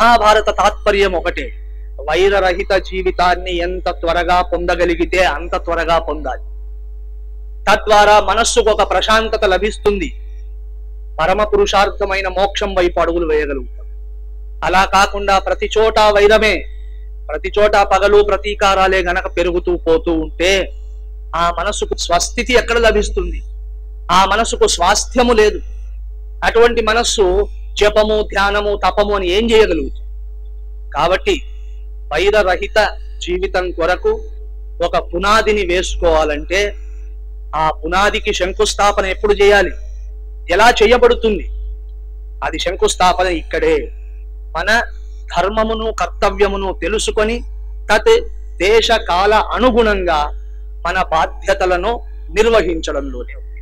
మహాభారత తాత్పర్యం ఒకటే వైరరహిత జీవితాన్ని ఎంత త్వరగా పొందగలిగితే అంత త్వరగా పొందాలి తద్వారా మనస్సుకు ఒక ప్రశాంతత లభిస్తుంది పరమ పురుషార్థమైన మోక్షం వైపు అడుగులు వేయగలుగుతాం అలా కాకుండా ప్రతి చోట వైరమే ప్రతి చోట పగలు ప్రతీకారాలే గనక పెరుగుతూ పోతూ ఉంటే ఆ మనసుకు స్వస్థితి ఎక్కడ లభిస్తుంది ఆ మనసుకు స్వాస్థ్యము లేదు అటువంటి మనస్సు జపము ధ్యానము తపము అని ఏం చేయగలుగుతుంది కాబట్టి వైరరహిత జీవితం కొరకు ఒక పునాదిని వేసుకోవాలంటే ఆ పునాదికి శంకుస్థాపన ఎప్పుడు చేయాలి ఎలా చేయబడుతుంది అది శంకుస్థాపన ఇక్కడే మన ధర్మమును కర్తవ్యమును తెలుసుకొని తత్ దేశ కాల అనుగుణంగా మన బాధ్యతలను నిర్వహించడంలోనే ఉంది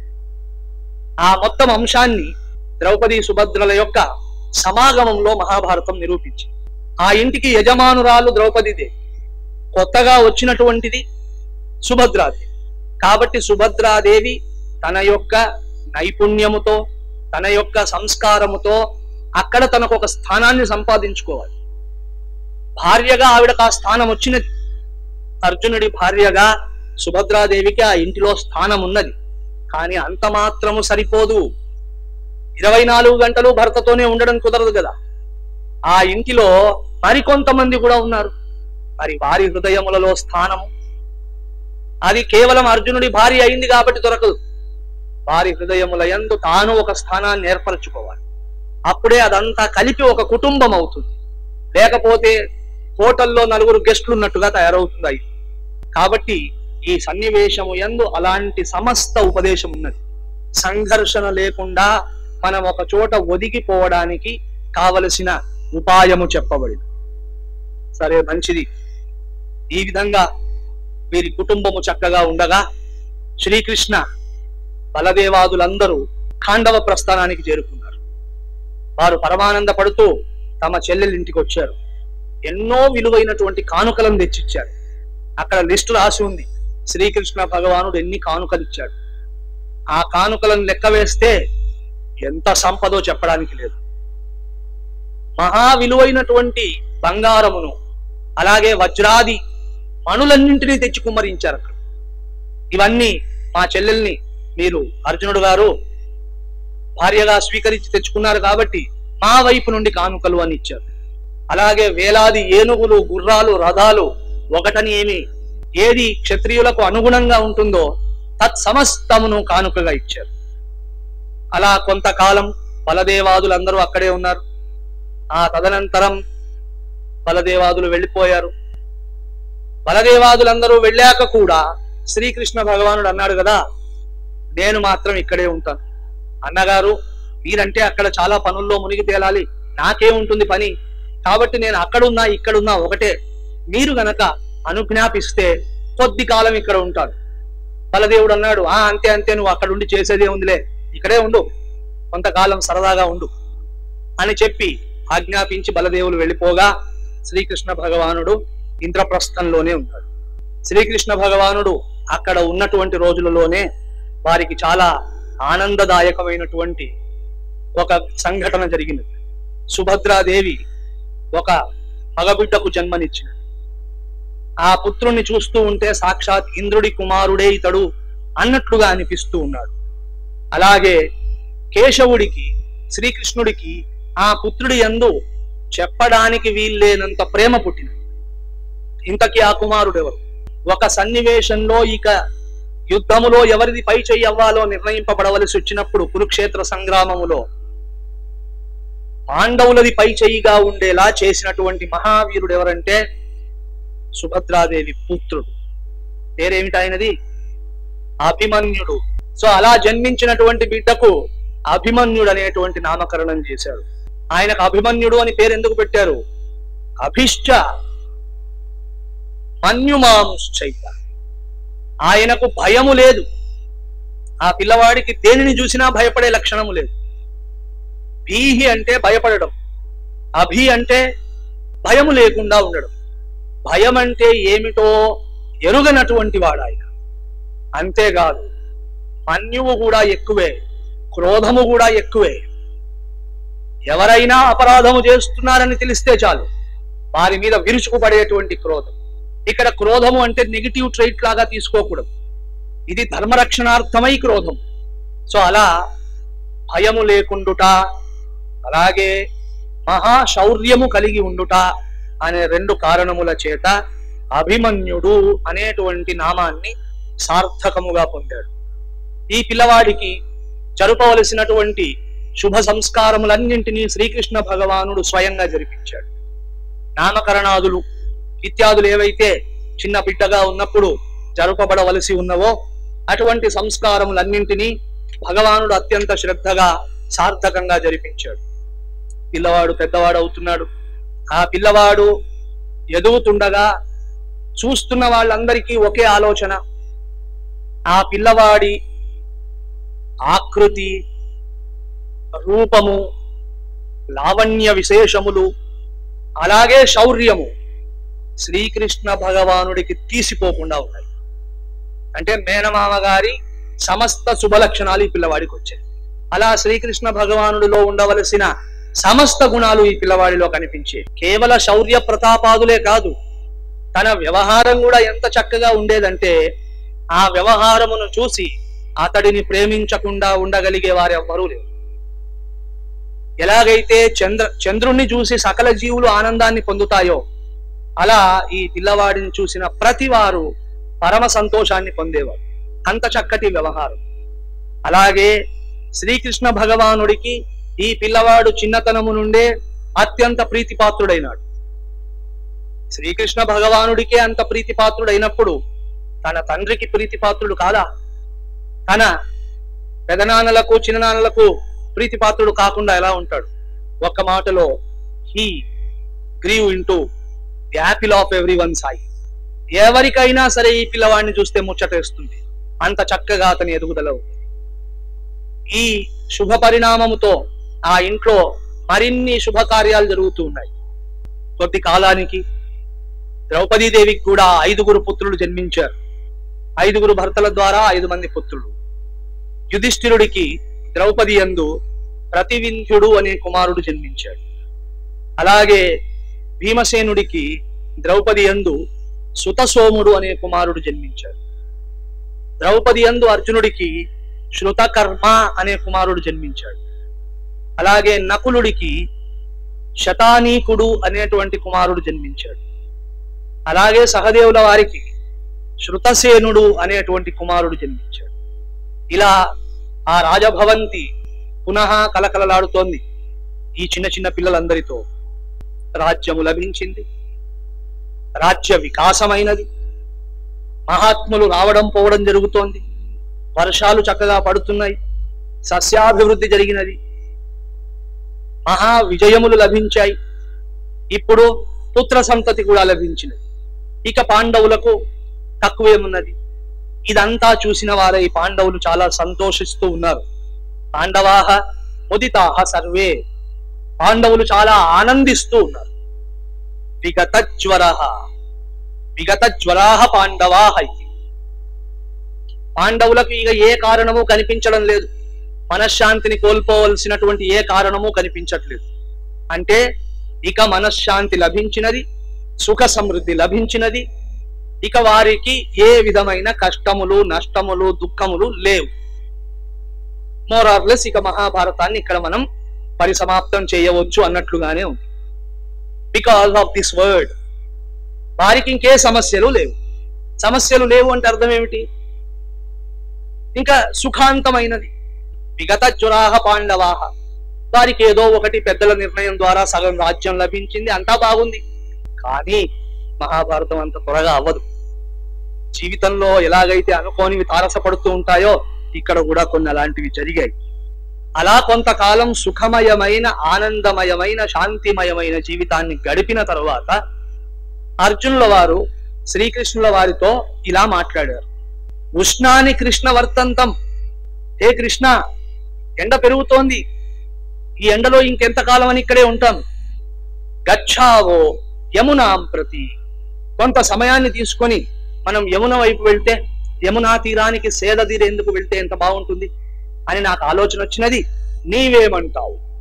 ఆ మొత్తం అంశాన్ని ద్రౌపది సుభద్రల యొక్క సమాగమంలో మహాభారతం నిరూపించింది ఆ ఇంటికి యజమానురాలు ద్రౌపదిదే కొత్తగా వచ్చినటువంటిది సుభద్రాదేవి కాబట్టి సుభద్రాదేవి తన యొక్క నైపుణ్యముతో తన యొక్క సంస్కారముతో అక్కడ తనకు ఒక స్థానాన్ని సంపాదించుకోవాలి భార్యగా ఆవిడకు ఆ స్థానం వచ్చినది అర్జునుడి భార్యగా సుభద్రాదేవికి ఆ ఇంటిలో స్థానం ఉన్నది కానీ అంత మాత్రము సరిపోదు ఇరవై నాలుగు గంటలు భర్తతోనే ఉండడం కుదరదు కదా ఆ ఇంటిలో మరికొంతమంది కూడా ఉన్నారు మరి వారి హృదయములలో స్థానము అది కేవలం అర్జునుడి భార్య అయింది కాబట్టి దొరకదు వారి హృదయముల యందు తాను ఒక స్థానాన్ని ఏర్పరచుకోవాలి అప్పుడే అదంతా కలిపి ఒక కుటుంబం అవుతుంది లేకపోతే హోటల్లో నలుగురు గెస్టులు ఉన్నట్టుగా తయారవుతుంది అయి కాబట్టి ఈ సన్నివేశము యందు అలాంటి సమస్త ఉపదేశం ఉన్నది సంఘర్షణ లేకుండా మనం ఒక చోట ఒదిగిపోవడానికి కావలసిన ఉపాయము చెప్పబడింది సరే మంచిది ఈ విధంగా వీరి కుటుంబము చక్కగా ఉండగా శ్రీకృష్ణ బలదేవాదులందరూ ఖాండవ ప్రస్థానానికి చేరుకున్నారు వారు పరమానంద పడుతూ తమ చెల్లెలింటికి వచ్చారు ఎన్నో విలువైనటువంటి కానుకలను తెచ్చిచ్చారు అక్కడ లిస్టు రాసి ఉంది శ్రీకృష్ణ భగవానుడు ఎన్ని కానుకలు ఇచ్చాడు ఆ కానుకలను లెక్క వేస్తే ఎంత సంపదో చెప్పడానికి లేదు మహా విలువైనటువంటి బంగారమును అలాగే వజ్రాది మణులన్నింటినీ తెచ్చి కుమ్మరించారు అక్కడ ఇవన్నీ మా చెల్లెల్ని మీరు అర్జునుడు గారు భార్యగా స్వీకరించి తెచ్చుకున్నారు కాబట్టి మా వైపు నుండి కానుకలు అని ఇచ్చారు అలాగే వేలాది ఏనుగులు గుర్రాలు రథాలు ఒకటని ఏమి ఏది క్షత్రియులకు అనుగుణంగా ఉంటుందో తత్ సమస్తమును కానుకగా ఇచ్చారు అలా కొంతకాలం బలదేవాదులందరూ అక్కడే ఉన్నారు ఆ తదనంతరం బలదేవాదులు వెళ్ళిపోయారు బలదేవాదులందరూ వెళ్ళాక కూడా శ్రీకృష్ణ భగవానుడు అన్నాడు కదా నేను మాత్రం ఇక్కడే ఉంటాను అన్నగారు మీరంటే అక్కడ చాలా పనుల్లో మునిగి తేలాలి నాకేముంటుంది పని కాబట్టి నేను అక్కడున్నా ఇక్కడున్నా ఒకటే మీరు గనక అనుజ్ఞాపిస్తే కొద్ది కాలం ఇక్కడ ఉంటాను బలదేవుడు అన్నాడు ఆ అంతే అంతే నువ్వు అక్కడ ఉండి చేసేదే ఉందిలే ఇక్కడే ఉండు కొంతకాలం సరదాగా ఉండు అని చెప్పి ఆజ్ఞాపించి బలదేవులు వెళ్ళిపోగా శ్రీకృష్ణ భగవానుడు ఇంద్రప్రస్థంలోనే ఉన్నాడు శ్రీకృష్ణ భగవానుడు అక్కడ ఉన్నటువంటి రోజులలోనే వారికి చాలా ఆనందదాయకమైనటువంటి ఒక సంఘటన జరిగినది సుభద్రాదేవి ఒక మగబిడ్డకు జన్మనిచ్చింది ఆ పుత్రుణ్ణి చూస్తూ ఉంటే సాక్షాత్ ఇంద్రుడి కుమారుడే ఇతడు అన్నట్లుగా అనిపిస్తూ ఉన్నాడు అలాగే కేశవుడికి శ్రీకృష్ణుడికి ఆ పుత్రుడి యందు చెప్పడానికి వీల్లేనంత ప్రేమ పుట్టినది ఇంతకీ ఆ కుమారుడు ఎవరు ఒక సన్నివేశంలో ఇక యుద్ధములో ఎవరిది పై చెయ్యి అవ్వాలో నిర్ణయింపబడవలసి వచ్చినప్పుడు కురుక్షేత్ర సంగ్రామములో పాండవులది పై చెయ్యిగా ఉండేలా చేసినటువంటి మహావీరుడు ఎవరంటే సుభద్రాదేవి పుత్రుడు పేరేమిటి ఆయనది అభిమన్యుడు సో అలా జన్మించినటువంటి బిడ్డకు అభిమన్యుడు అనేటువంటి నామకరణం చేశాడు ఆయనకు అభిమన్యుడు అని పేరు ఎందుకు పెట్టారు అభిష్ట మన్యుమాంశ్చైత ఆయనకు భయము లేదు ఆ పిల్లవాడికి దేనిని చూసినా భయపడే లక్షణము లేదు భీహి అంటే భయపడడం అభి అంటే భయము లేకుండా ఉండడం భయం అంటే ఏమిటో ఎరుగనటువంటి వాడు ఆయన అంతేకాదు మన్యువు కూడా ఎక్కువే క్రోధము కూడా ఎక్కువే ఎవరైనా అపరాధము చేస్తున్నారని తెలిస్తే చాలు వారి మీద విరుచుకుపడేటువంటి క్రోధం ఇక్కడ క్రోధము అంటే నెగిటివ్ ట్రైట్ లాగా తీసుకోకూడదు ఇది ధర్మరక్షణార్థమై క్రోధం సో అలా భయము లేకుండుట అలాగే మహాశౌర్యము కలిగి ఉండుట అనే రెండు కారణముల చేత అభిమన్యుడు అనేటువంటి నామాన్ని సార్థకముగా పొందాడు ఈ పిల్లవాడికి జరుపవలసినటువంటి శుభ సంస్కారములన్నింటినీ శ్రీకృష్ణ భగవానుడు స్వయంగా జరిపించాడు నామకరణాదులు ఇత్యాదులు ఏవైతే చిన్న బిడ్డగా ఉన్నప్పుడు జరుపబడవలసి ఉన్నవో అటువంటి సంస్కారములన్నింటినీ భగవానుడు అత్యంత శ్రద్ధగా సార్థకంగా జరిపించాడు పిల్లవాడు పెద్దవాడు అవుతున్నాడు ఆ పిల్లవాడు ఎదుగుతుండగా చూస్తున్న వాళ్ళందరికీ ఒకే ఆలోచన ఆ పిల్లవాడి ఆకృతి రూపము లావణ్య విశేషములు అలాగే శౌర్యము శ్రీకృష్ణ భగవానుడికి తీసిపోకుండా ఉన్నాయి అంటే మేనమామ గారి సమస్త శుభ లక్షణాలు ఈ పిల్లవాడికి వచ్చాయి అలా శ్రీకృష్ణ భగవానుడిలో ఉండవలసిన సమస్త గుణాలు ఈ పిల్లవాడిలో కనిపించే కేవల శౌర్య ప్రతాపాదులే కాదు తన వ్యవహారం కూడా ఎంత చక్కగా ఉండేదంటే ఆ వ్యవహారమును చూసి అతడిని ప్రేమించకుండా ఉండగలిగే వారు ఎవ్వరూ లేరు ఎలాగైతే చంద్ర చంద్రుణ్ణి చూసి సకల జీవులు ఆనందాన్ని పొందుతాయో అలా ఈ పిల్లవాడిని చూసిన ప్రతి వారు పరమ సంతోషాన్ని పొందేవారు అంత చక్కటి వ్యవహారం అలాగే శ్రీకృష్ణ భగవానుడికి ఈ పిల్లవాడు చిన్నతనము నుండే అత్యంత ప్రీతిపాత్రుడైనాడు శ్రీకృష్ణ భగవానుడికే అంత ప్రీతిపాత్రుడైనప్పుడు తన తండ్రికి ప్రీతిపాత్రుడు కాదా తన పెదనాన్నలకు చిన్ననాన్నలకు ప్రీతిపాత్రుడు కాకుండా ఎలా ఉంటాడు ఒక్క మాటలో he grieve into the apple of every one Sai ఎవరికైనా సరే ఈ పిల్లవాడిని చూస్తే ముచ్చటేస్తుంది అంత చక్కగా అతని ఎదుగుదల ఉంది ఈ శుభ పరిణామముతో ఆ ఇంట్లో మరిన్ని శుభకార్యాలు జరుగుతూ ఉన్నాయి కొద్ది కాలానికి ద్రౌపదీదేవికి కూడా ఐదుగురు పుత్రులు జన్మించారు ఐదుగురు భర్తల ద్వారా ఐదు మంది పుత్రులు యుధిష్ఠిరుడికి ద్రౌపది యందు ప్రతివింధ్యుడు అనే కుమారుడు జన్మించాడు అలాగే భీమసేనుడికి ద్రౌపది యందు సుతసోముడు అనే కుమారుడు జన్మించాడు ద్రౌపది యందు అర్జునుడికి శృతకర్మ అనే కుమారుడు జన్మించాడు అలాగే నకులుడికి శతానీకుడు అనేటువంటి కుమారుడు జన్మించాడు అలాగే సహదేవుల వారికి శృతసేనుడు అనేటువంటి కుమారుడు జన్మించాడు ఇలా ఆ రాజభవంతి పునః కలకలలాడుతోంది ఈ చిన్న చిన్న పిల్లలందరితో రాజ్యము లభించింది రాజ్య వికాసమైనది మహాత్ములు రావడం పోవడం జరుగుతోంది వర్షాలు చక్కగా పడుతున్నాయి సస్యాభివృద్ధి జరిగినది మహా విజయములు లభించాయి ఇప్పుడు పుత్ర సంతతి కూడా లభించినది ఇక పాండవులకు తక్కువేమున్నది ఇదంతా చూసిన వారై పాండవులు చాలా సంతోషిస్తూ ఉన్నారు పాండవాహ ముదితాహ సర్వే పాండవులు చాలా ఆనందిస్తూ ఉన్నారు విగత జ్వర విగత జ్వరాహ పాండవాహ ఇది. పాండవులకు ఇక ఏ కారణము కనిపించడం లేదు మనశ్శాంతిని కోల్పోవలసినటువంటి ఏ కారణము కనిపించట్లేదు అంటే ఇక మనశ్శాంతి లభించినది సుఖ సమృద్ధి లభించినది ఇక వారికి ఏ విధమైన కష్టములు నష్టములు దుఃఖములు లేవు మోరార్లెస్ ఇక మహాభారతాన్ని ఇక్కడ మనం పరిసమాప్తం చేయవచ్చు అన్నట్లుగానే ఉంది బికాస్ ఆఫ్ దిస్ వర్డ్ వారికి ఇంకే సమస్యలు లేవు సమస్యలు లేవు అంటే అర్థం ఏమిటి ఇంకా సుఖాంతమైనది విగత జ్వరాహ పాండవాహ వారికి ఏదో ఒకటి పెద్దల నిర్ణయం ద్వారా సగం రాజ్యం లభించింది అంతా బాగుంది కానీ మహాభారతం అంత త్వరగా అవ్వదు జీవితంలో ఎలాగైతే అనుకోనివి తారసపడుతూ ఉంటాయో ఇక్కడ కూడా కొన్ని అలాంటివి జరిగాయి అలా కొంతకాలం సుఖమయమైన ఆనందమయమైన శాంతిమయమైన జీవితాన్ని గడిపిన తరువాత అర్జునుల వారు శ్రీకృష్ణుల వారితో ఇలా మాట్లాడారు ఉష్ణాని కృష్ణ వర్తంతం ఏ కృష్ణ ఎండ పెరుగుతోంది ఈ ఎండలో ఇంకెంతకాలం అని ఇక్కడే ఉంటాం గచ్చావో యమునాం ప్రతి కొంత సమయాన్ని తీసుకొని మనం యమున వైపు వెళ్తే యమునా తీరానికి సేద తీరేందుకు వెళ్తే ఎంత బాగుంటుంది అని నాకు ఆలోచన వచ్చినది నీవేమంటావు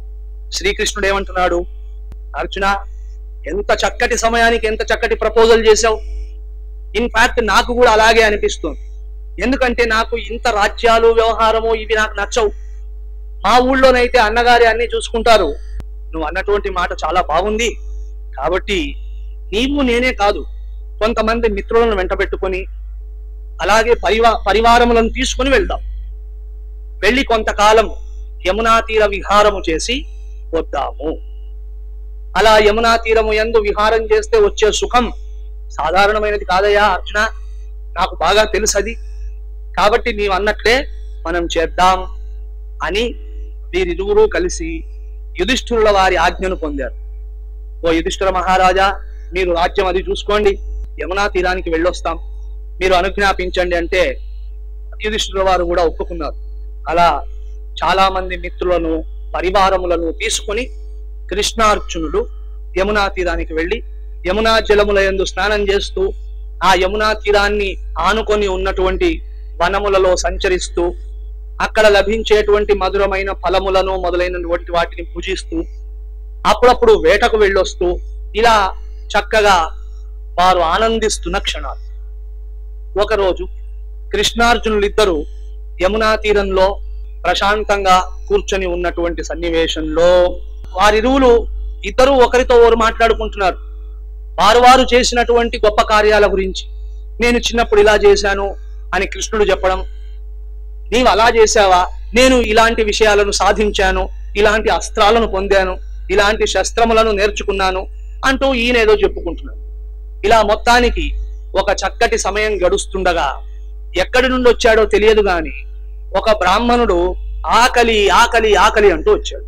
శ్రీకృష్ణుడు ఏమంటున్నాడు అర్జున ఎంత చక్కటి సమయానికి ఎంత చక్కటి ప్రపోజల్ చేశావు ఇన్ఫాక్ట్ నాకు కూడా అలాగే అనిపిస్తుంది ఎందుకంటే నాకు ఇంత రాజ్యాలు వ్యవహారము ఇవి నాకు నచ్చవు మా ఊళ్ళోనైతే అన్నగారి అన్ని చూసుకుంటారు నువ్వు అన్నటువంటి మాట చాలా బాగుంది కాబట్టి నీవు నేనే కాదు కొంతమంది మిత్రులను వెంటబెట్టుకొని అలాగే పరివా పరివారములను తీసుకుని వెళ్దాం వెళ్ళి కొంతకాలం యమునా తీర విహారము చేసి వద్దాము అలా యమునా తీరము ఎందు విహారం చేస్తే వచ్చే సుఖం సాధారణమైనది కాదయ్యా అర్జున నాకు బాగా తెలుసు అది కాబట్టి నీవు అన్నట్లే మనం చేద్దాం అని వీరిరువురు కలిసి యుధిష్ఠిరుల వారి ఆజ్ఞను పొందారు ఓ యుధిష్ఠిర మహారాజా మీరు రాజ్యం అది చూసుకోండి యమునా తీరానికి వెళ్ళొస్తాం మీరు అనుజ్ఞాపించండి అంటే యుధిష్ఠిరుల వారు కూడా ఒప్పుకున్నారు అలా చాలా మంది మిత్రులను పరివారములను తీసుకొని కృష్ణార్జునుడు యమునా తీరానికి వెళ్ళి యమునా జలముల యందు స్నానం చేస్తూ ఆ యమునా తీరాన్ని ఆనుకొని ఉన్నటువంటి వనములలో సంచరిస్తూ అక్కడ లభించేటువంటి మధురమైన ఫలములను మొదలైనటువంటి వాటిని పూజిస్తూ అప్పుడప్పుడు వేటకు వెళ్ళొస్తూ ఇలా చక్కగా వారు ఆనందిస్తున్న క్షణాలు ఒకరోజు కృష్ణార్జునులిద్దరూ యమునా తీరంలో ప్రశాంతంగా కూర్చొని ఉన్నటువంటి సన్నివేశంలో వారిరువులు ఇద్దరు ఒకరితో ఒకరు మాట్లాడుకుంటున్నారు వారు వారు చేసినటువంటి గొప్ప కార్యాల గురించి నేను చిన్నప్పుడు ఇలా చేశాను అని కృష్ణుడు చెప్పడం నీవు అలా చేశావా నేను ఇలాంటి విషయాలను సాధించాను ఇలాంటి అస్త్రాలను పొందాను ఇలాంటి శస్త్రములను నేర్చుకున్నాను అంటూ ఈయన ఏదో చెప్పుకుంటున్నాడు ఇలా మొత్తానికి ఒక చక్కటి సమయం గడుస్తుండగా ఎక్కడి నుండి వచ్చాడో తెలియదు గాని ఒక బ్రాహ్మణుడు ఆకలి ఆకలి ఆకలి అంటూ వచ్చాడు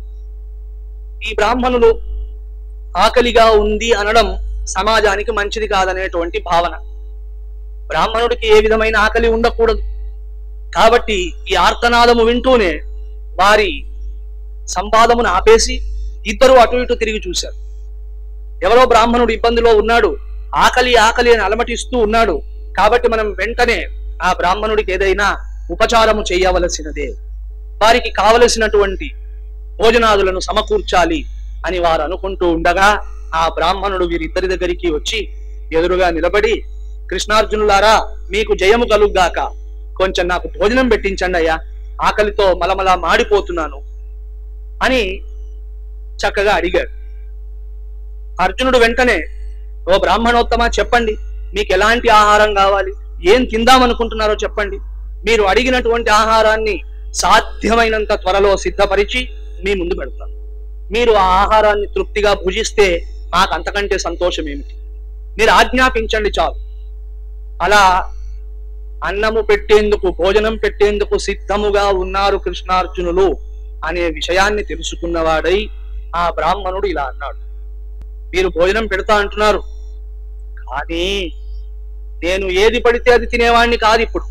ఈ బ్రాహ్మణులు ఆకలిగా ఉంది అనడం సమాజానికి మంచిది కాదనేటువంటి భావన బ్రాహ్మణుడికి ఏ విధమైన ఆకలి ఉండకూడదు కాబట్టి ఈ ఆర్తనాదము వింటూనే వారి సంవాదమును ఆపేసి ఇద్దరు అటు ఇటు తిరిగి చూశారు ఎవరో బ్రాహ్మణుడు ఇబ్బందిలో ఉన్నాడు ఆకలి ఆకలి అని అలమటిస్తూ ఉన్నాడు కాబట్టి మనం వెంటనే ఆ బ్రాహ్మణుడికి ఏదైనా ఉపచారము చేయవలసినదే వారికి కావలసినటువంటి భోజనాదులను సమకూర్చాలి అని వారు అనుకుంటూ ఉండగా ఆ బ్రాహ్మణుడు వీరిద్దరి దగ్గరికి వచ్చి ఎదురుగా నిలబడి కృష్ణార్జునులారా మీకు జయము కలుగ్గాక కొంచెం నాకు భోజనం పెట్టించండి అయ్యా ఆకలితో మలమలా మాడిపోతున్నాను అని చక్కగా అడిగాడు అర్జునుడు వెంటనే ఓ బ్రాహ్మణోత్తమ చెప్పండి మీకు ఎలాంటి ఆహారం కావాలి ఏం తిందామనుకుంటున్నారో చెప్పండి మీరు అడిగినటువంటి ఆహారాన్ని సాధ్యమైనంత త్వరలో సిద్ధపరిచి మీ ముందు పెడతాను మీరు ఆ ఆహారాన్ని తృప్తిగా భుజిస్తే నాకు అంతకంటే సంతోషం ఏమిటి మీరు ఆజ్ఞాపించండి చాలు అలా అన్నము పెట్టేందుకు భోజనం పెట్టేందుకు సిద్ధముగా ఉన్నారు కృష్ణార్జునులు అనే విషయాన్ని తెలుసుకున్నవాడై ఆ బ్రాహ్మణుడు ఇలా అన్నాడు మీరు భోజనం పెడతా అంటున్నారు కానీ నేను ఏది పడితే అది తినేవాణ్ణి కాదు ఇప్పుడు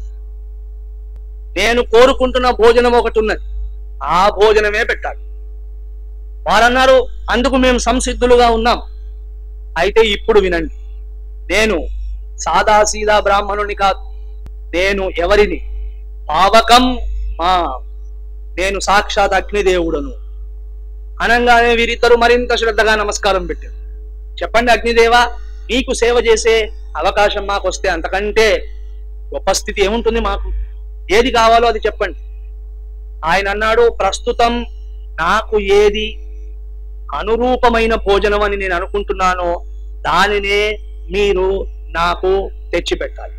నేను కోరుకుంటున్న భోజనం ఒకటి ఉన్నది ఆ భోజనమే పెట్టాలి వారన్నారు అందుకు మేము సంసిద్ధులుగా ఉన్నాం అయితే ఇప్పుడు వినండి నేను సాదా సీదా బ్రాహ్మణుని కాదు నేను ఎవరిని పావకం మా నేను సాక్షాత్ అగ్నిదేవుడను అనంగానే వీరిద్దరు మరింత శ్రద్ధగా నమస్కారం పెట్టారు చెప్పండి అగ్నిదేవా నీకు సేవ చేసే అవకాశం మాకు వస్తే అంతకంటే గొప్ప స్థితి ఏముంటుంది మాకు ఏది కావాలో అది చెప్పండి ఆయన అన్నాడు ప్రస్తుతం నాకు ఏది అనురూపమైన భోజనం అని నేను అనుకుంటున్నానో దానినే మీరు నాకు తెచ్చి పెట్టాలి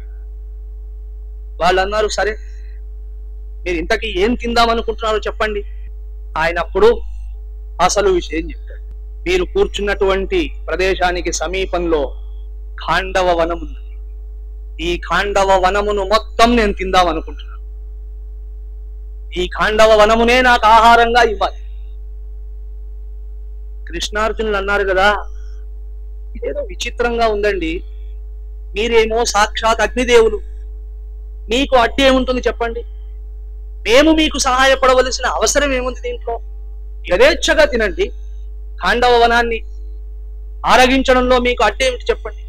వాళ్ళు అన్నారు సరే మీరు ఇంతకీ ఏం తిందాం అనుకుంటున్నారో చెప్పండి ఆయన అప్పుడు అసలు విషయం చెప్పాడు మీరు కూర్చున్నటువంటి ప్రదేశానికి సమీపంలో ఖాండవ వనం ఉంది ఈ ఖాండవ వనమును మొత్తం నేను తిందాం అనుకుంటున్నాను ఈ ఖాండవ వనమునే నాకు ఆహారంగా ఇవ్వాలి కృష్ణార్జునులు అన్నారు కదా ఇదేదో విచిత్రంగా ఉందండి మీరేమో సాక్షాత్ అగ్నిదేవులు మీకు అడ్డు ఏముంటుంది చెప్పండి మేము మీకు సహాయపడవలసిన అవసరం ఏముంది దీంట్లో యథేచ్ఛగా తినండి ఖాండవ వనాన్ని ఆరగించడంలో మీకు అడ్డేమిటి చెప్పండి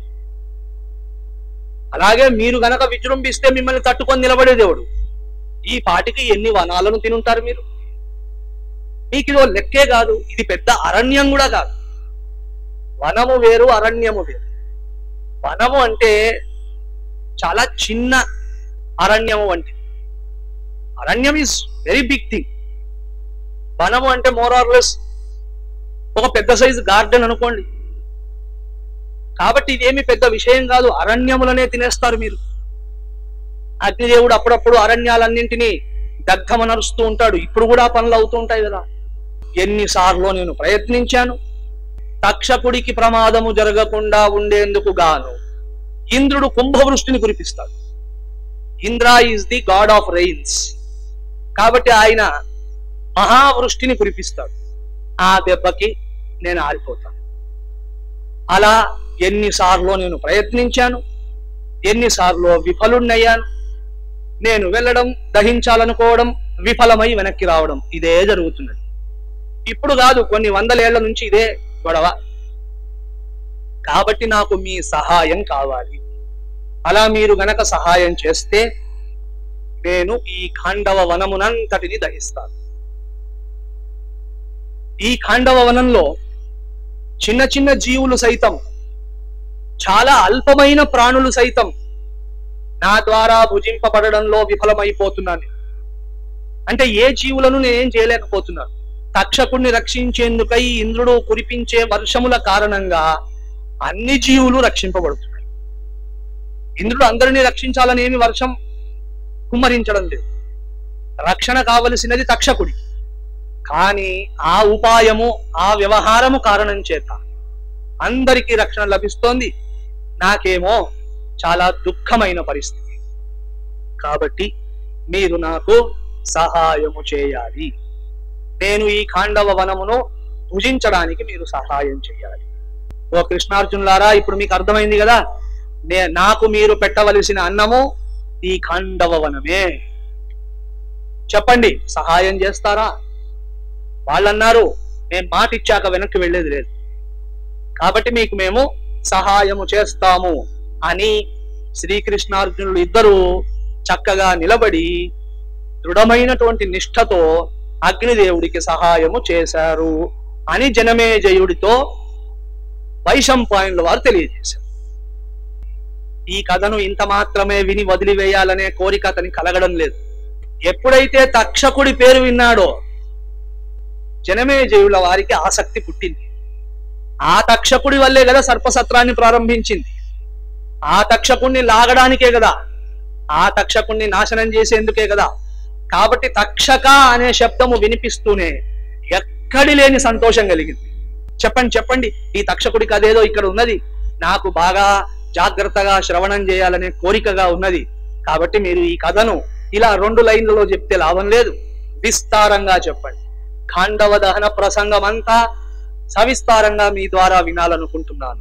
అలాగే మీరు గనక విజృంభిస్తే మిమ్మల్ని తట్టుకొని నిలబడే దేవుడు ఈ పాటికి ఎన్ని వనాలను తినుంటారు మీరు మీకు ఇదో లెక్కే కాదు ఇది పెద్ద అరణ్యం కూడా కాదు వనము వేరు అరణ్యము వేరు వనము అంటే చాలా చిన్న అరణ్యము వంటిది అరణ్యం ఇస్ వెరీ బిగ్ థింగ్ వనము అంటే మోర్ ఆర్లెస్ ఒక పెద్ద సైజు గార్డెన్ అనుకోండి కాబట్టి ఇదేమి పెద్ద విషయం కాదు అరణ్యములనే తినేస్తారు మీరు అగ్నిదేవుడు అప్పుడప్పుడు అరణ్యాలన్నింటినీ దగ్ధమనరుస్తూ ఉంటాడు ఇప్పుడు కూడా పనులు అవుతూ ఉంటాయి కదా ఎన్నిసార్లు నేను ప్రయత్నించాను తక్షకుడికి ప్రమాదము జరగకుండా ఉండేందుకు గాను ఇంద్రుడు కుంభవృష్టిని కురిపిస్తాడు Indra is the god of rains కాబట్టి ఆయన మహావృష్టిని కురిపిస్తాడు ఆ దెబ్బకి నేను ఆరిపోతాను అలా ఎన్నిసార్లు నేను ప్రయత్నించాను ఎన్నిసార్లు విఫలున్నయ్యాను నేను వెళ్ళడం దహించాలనుకోవడం విఫలమై వెనక్కి రావడం ఇదే జరుగుతున్నది ఇప్పుడు కాదు కొన్ని వందలేళ్ల నుంచి ఇదే గొడవ కాబట్టి నాకు మీ సహాయం కావాలి అలా మీరు గనక సహాయం చేస్తే నేను ఈ ఖాండవ వనమునంతటిని దహిస్తాను ఈ ఖాండవ వనంలో చిన్న చిన్న జీవులు సైతం చాలా అల్పమైన ప్రాణులు సైతం నా ద్వారా భుజింపబడడంలో విఫలమైపోతున్నాను అంటే ఏ జీవులను నేనేం చేయలేకపోతున్నాను తక్షకుణ్ణి రక్షించేందుకై ఇంద్రుడు కురిపించే వర్షముల కారణంగా అన్ని జీవులు రక్షింపబడుతున్నాయి ఇంద్రుడు అందరినీ రక్షించాలని ఏమి వర్షం కుమ్మరించడం లేదు రక్షణ కావలసినది తక్షకుడి కానీ ఆ ఉపాయము ఆ వ్యవహారము కారణం చేత అందరికీ రక్షణ లభిస్తోంది నాకేమో చాలా దుఃఖమైన పరిస్థితి కాబట్టి మీరు నాకు సహాయము చేయాలి నేను ఈ ఖాండవ వనమును భుజించడానికి మీరు సహాయం చేయాలి ఓ కృష్ణార్జునులారా ఇప్పుడు మీకు అర్థమైంది కదా నే నాకు మీరు పెట్టవలసిన అన్నము ఈ ఖాండవ వనమే చెప్పండి సహాయం చేస్తారా వాళ్ళన్నారు మేము మాట ఇచ్చాక వెనక్కి వెళ్ళేది లేదు కాబట్టి మీకు మేము సహాయము చేస్తాము అని శ్రీకృష్ణార్జునులు ఇద్దరు చక్కగా నిలబడి దృఢమైనటువంటి నిష్ఠతో అగ్నిదేవుడికి సహాయము చేశారు అని జనమేజయుడితో వైశంపాయనుల వారు తెలియజేశారు ఈ కథను ఇంత మాత్రమే విని వదిలివేయాలనే కోరిక అతని కలగడం లేదు ఎప్పుడైతే తక్షకుడి పేరు విన్నాడో జనమేజయుల వారికి ఆసక్తి పుట్టింది ఆ తక్షకుడి వల్లే కదా సర్పసత్రాన్ని ప్రారంభించింది ఆ తక్షకుణ్ణి లాగడానికే కదా ఆ తక్షకుణ్ణి నాశనం చేసేందుకే కదా కాబట్టి తక్షక అనే శబ్దము వినిపిస్తూనే ఎక్కడి లేని సంతోషం కలిగింది చెప్పండి చెప్పండి ఈ తక్షకుడికి అదేదో ఇక్కడ ఉన్నది నాకు బాగా జాగ్రత్తగా శ్రవణం చేయాలనే కోరికగా ఉన్నది కాబట్టి మీరు ఈ కథను ఇలా రెండు లైన్లలో చెప్తే లాభం లేదు విస్తారంగా చెప్పండి ఖాండవ దహన ప్రసంగం అంతా సవిస్తారంగా మీ ద్వారా వినాలనుకుంటున్నాను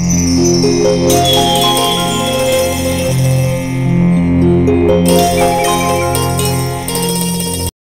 Thank you.